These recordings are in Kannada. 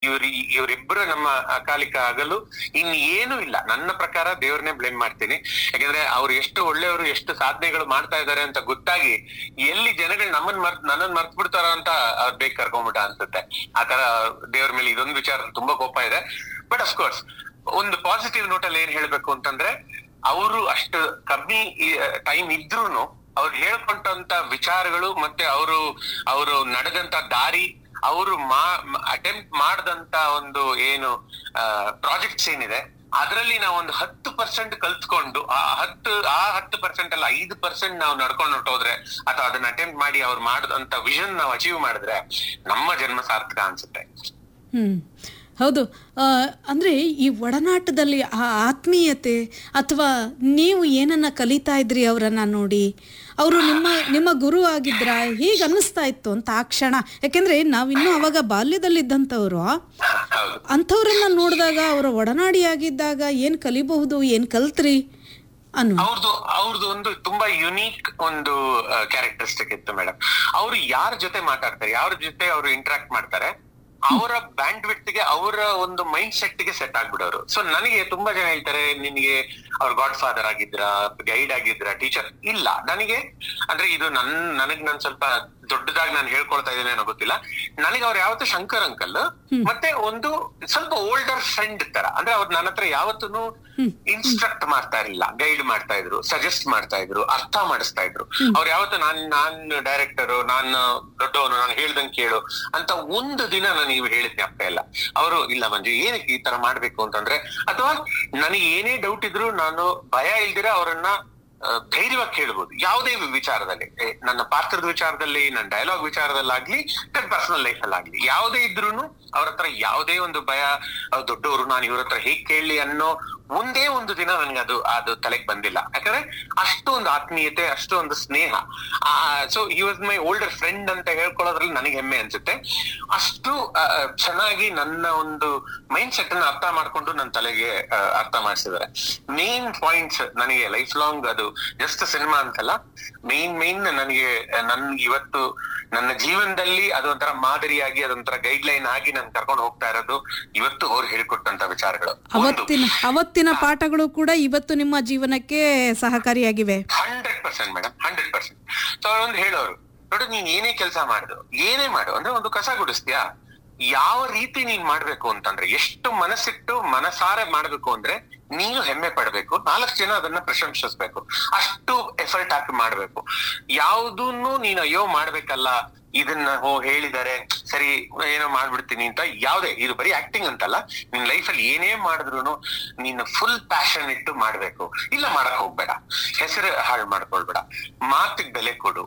ಇವ್ರ ಇವರಿಬ್ಬರು ನಮ್ಮ ಅಕಾಲಿಕ ಆಗಲು ಇನ್ ಏನು ಇಲ್ಲ ನನ್ನ ಪ್ರಕಾರ ದೇವ್ರನ್ನೇ ಬ್ಲೇಮ್ ಮಾಡ್ತೀನಿ ಯಾಕಂದ್ರೆ ಅವ್ರು ಎಷ್ಟು ಒಳ್ಳೆಯವರು ಎಷ್ಟು ಸಾಧನೆಗಳು ಮಾಡ್ತಾ ಇದಾರೆ ಅಂತ ಗೊತ್ತಾಗಿ ಎಲ್ಲಿ ಜನಗಳು ನಮ್ಮನ್ ಮರ್ತ್ ನನ್ನನ್ ಮರ್ತ್ ಬಿಡ್ತಾರ ಅಂತ ಅವ್ರ ಬೇಗ ಕರ್ಕೊಂಡ್ಬಿಟ್ಟ ಅನ್ಸುತ್ತೆ ಆತರ ದೇವ್ರ ಮೇಲೆ ಇದೊಂದು ವಿಚಾರ ತುಂಬಾ ಕೋಪ ಇದೆ ಬಟ್ ಅಫ್ಕೋರ್ಸ್ ಒಂದು ಪಾಸಿಟಿವ್ ನೋಟ್ ಅಲ್ಲಿ ಏನ್ ಹೇಳ್ಬೇಕು ಅಂತಂದ್ರೆ ಅವರು ಅಷ್ಟು ಕಮ್ಮಿ ಟೈಮ್ ಇದ್ರೂನು ಅವ್ರು ಹೇಳ್ಕೊಂಡಂತ ವಿಚಾರಗಳು ಮತ್ತೆ ಅವರು ಅವರು ನಡೆದಂತ ದಾರಿ ಅವರು ಮಾ ಅಟೆಂಪ್ಟ್ ಮಾಡದಂತ ಒಂದು ಏನು ಪ್ರಾಜೆಕ್ಟ್ಸ್ ಏನಿದೆ ಅದರಲ್ಲಿ ನಾವು ಒಂದು ಹತ್ತು ಪರ್ಸೆಂಟ್ ಕಲ್ತ್ಕೊಂಡು ಆ ಹತ್ತು ಆ ಹತ್ತು ಪರ್ಸೆಂಟ್ ಅಲ್ಲ ಐದು ಪರ್ಸೆಂಟ್ ನಾವು ನಡ್ಕೊಂಡು ಹೊರಟೋದ್ರೆ ಅಥವಾ ಅದನ್ನ ಅಟೆಂಪ್ಟ್ ಮಾಡಿ ಅವ್ರು ಮಾಡಿದಂತ ವಿಷನ್ ನಾವು ಅಚೀವ್ ಮಾಡಿದ್ರೆ ನಮ್ಮ ಜನ್ಮ ಸಾರ್ಥಕ ಅನ್ಸುತ್ತೆ ಹ್ಮ್ ಹೌದು ಆ, ಅಂದ್ರೆ ಈ ಒಡನಾಟದಲ್ಲಿ ಆ ಆತ್ಮೀಯತೆ ಅಥವಾ ನೀವು ಏನನ್ನ ಕಲಿತಾ ಇದ್ರಿ ಅವರನ್ನ ನೋಡಿ ಅವರು ನಿಮ್ಮ ನಿಮ್ಮ ಗುರು ಆಗಿದ್ರ ಹೀಗೆ ಅನ್ನಿಸ್ತಾ ಇತ್ತು ಅಂತ ಆ ಕ್ಷಣ ಯಾಕೆಂದ್ರೆ ನಾವಿನ್ನೂ ಅವಾಗ ಬಾಲ್ಯದಲ್ಲಿದ್ದಂಥವ್ರು ಹೌದು ಅಂಥವ್ರನ್ನ ನೋಡಿದಾಗ ಅವರ ಒಡನಾಡಿಯಾಗಿದ್ದಾಗ ಏನ್ ಕಲಿಬಹುದು ಏನ್ ಕಲ್ತ್ರಿ ಅನ್ನೋ ಅವ್ರದ್ದು ಅವ್ರದ್ದು ಒಂದು ತುಂಬಾ ಯುನೀಕ್ ಒಂದು ಕ್ಯಾರೆಕ್ಟರಿಸ್ಟಿಕ್ ಇತ್ತು ಮೇಡಮ್ ಅವರು ಯಾರ ಜೊತೆ ಮಾತಾಡ್ತಾರೆ ಯಾರ ಜೊತೆ ಅವರು ಇಂಟರಾಕ್ಟ್ ಮಾಡ್ತಾರೆ ಅವರ ಬ್ಯಾಂಡ್ ಗೆ ಅವರ ಒಂದು ಮೈಂಡ್ ಸೆಟ್ ಗೆ ಸೆಟ್ ಆಗ್ಬಿಡೋರು ಸೊ ನನಗೆ ತುಂಬಾ ಜನ ಹೇಳ್ತಾರೆ ನಿನಗೆ ಅವ್ರ ಗಾಡ್ ಫಾದರ್ ಆಗಿದ್ರ ಗೈಡ್ ಆಗಿದ್ರ ಟೀಚರ್ ಇಲ್ಲ ನನಗೆ ಅಂದ್ರೆ ಇದು ನನ್ ನನಗ್ ನಾನ್ ಸ್ವಲ್ಪ ದೊಡ್ಡದಾಗಿ ನಾನು ಹೇಳ್ಕೊಳ್ತಾ ಇದ್ದೇನೆ ಏನೋ ಗೊತ್ತಿಲ್ಲ ನನಗೆ ಅವ್ರು ಯಾವತ್ತು ಶಂಕರ್ ಅಂಕಲ್ ಮತ್ತೆ ಒಂದು ಸ್ವಲ್ಪ ಓಲ್ಡರ್ ಫ್ರೆಂಡ್ ತರ ಅಂದ್ರೆ ಅವ್ರು ನನ್ನ ಹತ್ರ ಯಾವತ್ತೂ ಇನ್ಸ್ಟ್ರಕ್ಟ್ ಮಾಡ್ತಾ ಇರಲಿಲ್ಲ ಗೈಡ್ ಮಾಡ್ತಾ ಇದ್ರು ಸಜೆಸ್ಟ್ ಮಾಡ್ತಾ ಇದ್ರು ಅರ್ಥ ಮಾಡಿಸ್ತಾ ಇದ್ರು ಅವ್ರು ಯಾವತ್ತು ನಾನ್ ನಾನ್ ಡೈರೆಕ್ಟರ್ ನಾನು ದೊಡ್ಡವನು ನಾನು ಹೇಳ್ದಂಗೆ ಕೇಳು ಅಂತ ಒಂದು ದಿನ ನನಗೆ ಹೇಳಿದ್ದೆ ಅಪ್ಪ ಇಲ್ಲ ಅವರು ಇಲ್ಲ ಮಂಜು ಏನಕ್ಕೆ ಈ ತರ ಮಾಡ್ಬೇಕು ಅಂತಂದ್ರೆ ಅಥವಾ ನನಗೆ ಏನೇ ಡೌಟ್ ಇದ್ರು ನಾನು ಭಯ ಇಲ್ದಿರ ಅವರನ್ನ ಆ, ಧೈರ್ಯವಾಗಿ ಕೇಳ್ಬೋದು ಯಾವುದೇ ವಿಚಾರದಲ್ಲಿ ಏ, ನನ್ನ ಪಾತ್ರದ ವಿಚಾರದಲ್ಲಿ ನನ್ನ ಡೈಲಾಗ್ ವಿಚಾರದಲ್ಲಾಗ್ಲಿ ನನ್ನ ಪರ್ಸನಲ್ ಲೈಫ್ ಅಲ್ಲಾಗ್ಲಿ ಯಾವುದೇ ಇದ್ರೂನು ಅವ್ರ ಹತ್ರ ಯಾವುದೇ ಒಂದು ಭಯ ಅವ್ರು ದೊಡ್ಡವರು ನಾನು ಇವ್ರ ಹತ್ರ ಹೇಗ್ ಕೇಳಲಿ ಅನ್ನೋ ಒಂದೇ ಒಂದು ದಿನ ನನ್ಗೆ ಅದು ಅದು ತಲೆಗೆ ಬಂದಿಲ್ಲ ಯಾಕಂದ್ರೆ ಅಷ್ಟು ಒಂದು ಆತ್ಮೀಯತೆ ಅಷ್ಟು ಒಂದು ಸ್ನೇಹ ಸೊ ಈ ವಾಸ್ ಮೈ ಓಲ್ಡರ್ ಫ್ರೆಂಡ್ ಅಂತ ಹೇಳ್ಕೊಳ್ಳೋದ್ರಲ್ಲಿ ನನಗೆ ಹೆಮ್ಮೆ ಅನ್ಸುತ್ತೆ ಅಷ್ಟು ಆ, ಚೆನ್ನಾಗಿ ನನ್ನ ಒಂದು ಮೈಂಡ್ ಸೆಟ್ ಅನ್ನ ಅರ್ಥ ಮಾಡ್ಕೊಂಡು ನನ್ನ ತಲೆಗೆ ಆ, ಅರ್ಥ ಮಾಡಿಸಿದ್ದಾರೆ ಮೇನ್ ಪಾಯಿಂಟ್ಸ್ ನನಗೆ ಲೈಫ್ ಲಾಂಗ್ ಅದು ಜಸ್ಟ್ ಸಿನಿಮಾ ಅಂತಲ್ಲ ಮೇನ್ ಮೇನ್ ನನಗೆ ನನ್ಗೆ ಇವತ್ತು ನನ್ನ ಜೀವನದಲ್ಲಿ ಅದೊಂಥರ ಮಾದರಿಯಾಗಿ ಅದೊಂಥರ ಗೈಡ್ ಲೈನ್ ಆಗಿ ನನ್ ಕರ್ಕೊಂಡು ಹೋಗ್ತಾ ಇರೋದು ಇವತ್ತು ಅವ್ರು ಹೇಳಿಕೊಟ್ಟಂತ ವಿಚಾರಗಳು ಒಂದು ಅವತ್ತಿನ ಅವತ್ತಿನ ಪಾಠಗಳು ಕೂಡ ಇವತ್ತು ನಿಮ್ಮ ಜೀವನಕ್ಕೆ ಸಹಕಾರಿಯಾಗಿವೆ hundred percent madam hundred percent so ಅವ್ರೊಂದು ಹೇಳೋರು ನೋಡು ನೀನ್ ಏನೇ ಕೆಲಸ ಮಾಡು ಏನೇ ಮಾಡು ಅಂದ್ರೆ ಒಂದು ಕಸ ಗುಡಿಸ್ತೀಯಾ ಯಾವ ರೀತಿ ನೀನ್ ಮಾಡ್ಬೇಕು ಅಂತಂದ್ರೆ ಎಷ್ಟು ಮನಸ್ಸಿಟ್ಟು ಮನಸಾರೆ ಮಾಡ್ಬೇಕು ಅಂದ್ರೆ ನೀನು ಹೆಮ್ಮೆ ಪಡ್ಬೇಕು ನಾಲ್ಕು ಜನ ಅದನ್ನ ಪ್ರಶಂಸಿಸ್ಬೇಕು ಅಷ್ಟು ಎಫರ್ಟ್ ಹಾಕಿ ಮಾಡ್ಬೇಕು ಯಾವುದನ್ನು ನೀನು ಅಯ್ಯೋ ಮಾಡ್ಬೇಕಲ್ಲ ಇದನ್ನ ಹೋ ಹೇಳಿದ್ದಾರೆ ಸರಿ ಏನೋ ಮಾಡ್ಬಿಡ್ತೀನಿ ಅಂತ ಯಾವ್ದೇ ಇದು ಬರೀ ಆಕ್ಟಿಂಗ್ ಅಂತಲ್ಲ ನಿನ್ ಲೈಫಲ್ಲಿ ಏನೇ ಮಾಡಿದ್ರು ನೀನು ಫುಲ್ ಪ್ಯಾಷನ್ ಇಟ್ಟು ಮಾಡ್ಬೇಕು ಇಲ್ಲ ಮಾಡಕ್ ಹೋಗ್ಬೇಡ ಹೆಸರು ಹಾಳು ಮಾಡ್ಕೊಳ್ಬೇಡ ಮಾತಿಗೆ ಬೆಲೆ ಕೊಡು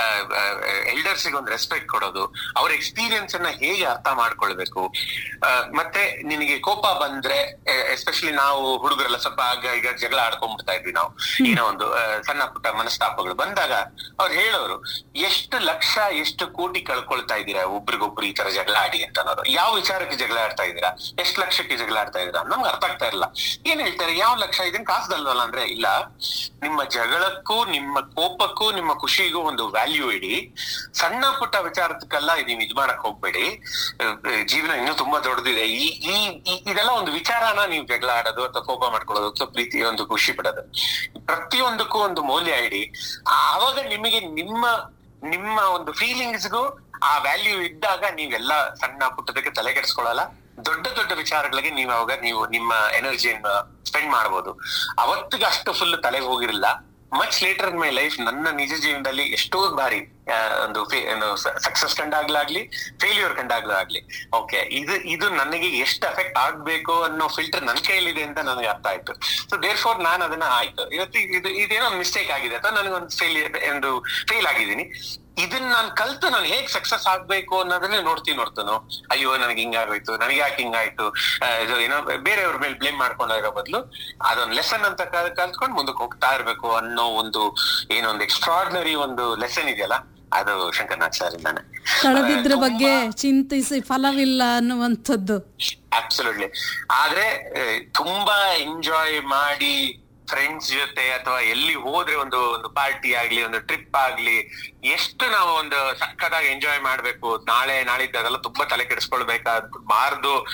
ಎಲ್ಡರ್ಸಿಗೆ ಒಂದು ರೆಸ್ಪೆಕ್ಟ್ ಕೊಡೋದು ಅವ್ರ ಎಕ್ಸ್ಪೀರಿಯನ್ಸ್ ಅನ್ನ ಹೇಗೆ ಅರ್ಥ ಮಾಡ್ಕೊಳ್ಬೇಕು ಆ, ಮತ್ತೆ ನಿನಗೆ ಕೋಪ ಬಂದ್ರೆ ಎಸ್ಪೆಷಲಿ ನಾವು ಹುಡುಗರೆಲ್ಲ ಸ್ವಲ್ಪ ಆಗ ಈಗ ಜಗಳ ಆಡ್ಕೊಂಡ್ಬಿಡ್ತಾ ಇದ್ವಿ ನಾವು ಏನೋ ಒಂದು ಆ, ಸಣ್ಣ ಪುಟ್ಟ ಮನಸ್ತಾಪಗಳು ಬಂದಾಗ ಅವ್ರು ಹೇಳೋರು ಎಷ್ಟು ಲಕ್ಷ ಎಷ್ಟು ಕೋಟಿ ಕಳ್ಕೊಳ್ತಾ ಇದ್ದೀರಾ ಒಬ್ರಿಗೊಬ್ರು ಈ ತರ ಜಗಳ ಆಡಿ ಅಂತ ಅನ್ನೋದು ಯಾವ ವಿಚಾರಕ್ಕೆ ಜಗಳ ಆಡ್ತಾ ಇದ್ದೀರಾ ಎಷ್ಟು ಲಕ್ಷಕ್ಕೆ ಜಗಳ ಆಡ್ತಾ ಇದ್ದೀರಾ ನಮ್ಗೆ ಅರ್ಥ ಆಗ್ತಾ ಇರಲ್ಲ ಏನ್ ಹೇಳ್ತಾರೆ ಯಾವ ಲಕ್ಷ ಇದನ್ ಕಾಸ್ದಲ್ವಲ್ಲ ಅಂದ್ರೆ ಇಲ್ಲ ನಿಮ್ಮ ಜಗಳಕ್ಕೂ ನಿಮ್ಮ ಕೋಪಕ್ಕೂ ನಿಮ್ಮ ಖುಷಿಗೂ ಒಂದು ವ್ಯಾಲ್ಯೂ ಇಡಿ ಸಣ್ಣ ಪುಟ್ಟ ವಿಚಾರಕ್ಕಲ್ಲ ನೀವು ಇದ್ ಮಾಡಕ್ ಹೋಗ್ಬೇಡಿ ಅಹ್, ಜೀವನ ಇನ್ನೂ ತುಂಬಾ ದೊಡ್ಡದಿದೆ ಈ ಈ ಈ- ಇದೆಲ್ಲ ಒಂದು ವಿಚಾರನ ನೀವು ಜಗಳ ಆಡೋದು ಅಥವಾ ಕೋಪ ಮಾಡ್ಕೊಳ್ಳೋದು ಅಥವಾ ಪ್ರೀತಿ ಒಂದು ಖುಷಿ ಪಡೋದು ಪ್ರತಿಯೊಂದಕ್ಕೂ ಒಂದು ಮೌಲ್ಯ ಇಡಿ ಆವಾಗ ನಿಮಗೆ ನಿಮ್ಮ ನಿಮ್ಮ ಒಂದು ಫೀಲಿಂಗ್ಸ್ಗೂ ಆ ವ್ಯಾಲ್ಯೂ ಇದ್ದಾಗ ನೀವೆಲ್ಲ ಸಣ್ಣ ಪುಟ್ಟದಕ್ಕೆ ತಲೆ ಕೆಡಿಸ್ಕೊಳ್ಳಲ್ಲ ದೊಡ್ಡ ದೊಡ್ಡ ವಿಚಾರಗಳಿಗೆ ನೀವು ಅವಾಗ ನೀವು ನಿಮ್ಮ ಎನರ್ಜಿಯನ್ನ ಸ್ಪೆಂಡ್ ಮಾಡ್ಬೋದು ಅವತ್ತಿಗೆ ಅಷ್ಟು ಫುಲ್ ತಲೆಗೆ ಹೋಗಿರಲಿಲ್ಲ much later in my life ನನ್ನ ನಿಜ ಜೀವನದಲ್ಲಿ ಎಷ್ಟೋ ಬಾರಿ ಆ, ಒಂದು ಸಕ್ಸಸ್ ಕಂಡಾಗ್ಲಾಗ್ಲಿ ಫೇಲ್ಯೂರ್ ಕಂಡಾಗ್ಲಾಗ್ಲಿ ಓಕೆ ಇದು ಇದು ನನಗೆ ಎಷ್ಟು ಎಫೆಕ್ಟ್ ಆಗ್ಬೇಕು ಅನ್ನೋ ಫಿಲ್ಟರ್ ನನ್ನ ಕೈಯಲ್ಲಿದೆ ಅಂತ ನನಗೆ ಅರ್ಥ ಆಯ್ತು ಸೊ ದೇರ್ ಫೋರ್ ನಾನು ಅದನ್ನ ಆಯ್ತು ಇವತ್ತು ಇದು ಇದೇನೋ ಮಿಸ್ಟೇಕ್ ಆಗಿದೆ ಅಥವಾ ನನಗೊಂದು ಫೇಲಿಯರ್ ಒಂದು ಫೇಲ್ ಆಗಿದ್ದೀನಿ ಇದನ್ನ ನಾನು ಕಲ್ತು ನಾನು ಹೇಗ್ ಸಕ್ಸಸ್ ಆಗ್ಬೇಕು ಅನ್ನೋದನ್ನೇ ನೋಡ್ತೀನಿ ನೋಡ್ತಾನು ಅಯ್ಯೋ ನನಗೆ ಹಿಂಗಾಗೋಯ್ತು ನನಗೆ ಯಾಕೆ ಹಿಂಗಾಯ್ತು ಆ, ಇದು ಏನೋ ಬೇರೆಯವ್ರ ಮೇಲೆ ಬ್ಲೇಮ್ ಮಾಡ್ಕೊಂಡಿರೋ ಬದಲು ಅದೊಂದು ಲೆಸನ್ ಅಂತ ಕಲ್- ಕಲ್ತ್ಕೊಂಡು ಮುಂದಕ್ಕೆ ಹೋಗ್ತಾ ಇರ್ಬೇಕು ಅನ್ನೋ ಒಂದು ಏನೋ ಒಂದು ಎಕ್ಸ್ಟ್ರಾರ್ಡಿನರಿ ಒಂದು ಲೆಸನ್ ಇದೆಯಲ್ಲ ಅದು ಶಂಕರ್ನಾಥ್ ಸರ್ ಇಂದಾನೆ ಕಳೆದಿದ್ರ ಬಗ್ಗೆ ಚಿಂತಿಸಿ ಫಲವಿಲ್ಲ ಅನ್ನುವಂಥದ್ದು ಅಬ್ಸಲ್ಯೂಟ್ಲಿ ಆದ್ರೆ ಆ, ತುಂಬಾ ಎಂಜಾಯ್ ಮಾಡಿ ಫ್ರೆಂಡ್ಸ್ ಜೊತೆ ಅಥವಾ ಎಲ್ಲಿ ಹೋದ್ರೆ ಒಂದು ಒಂದು ಪಾರ್ಟಿ ಆಗ್ಲಿ ಒಂದು ಟ್ರಿಪ್ ಆಗ್ಲಿ ಎಷ್ಟು ನಾವು ಒಂದು ಸಕ್ಕದಾಗಿ ಎಂಜಾಯ್ ಮಾಡ್ಬೇಕು ನಾಳೆ ನಾಳಿದ್ದು ಅದೆಲ್ಲ ತುಂಬಾ ತಲೆ ಕೆಡಿಸ್ಕೊಳ್ಬೇಕಾದ್ ಬಾರ್ದು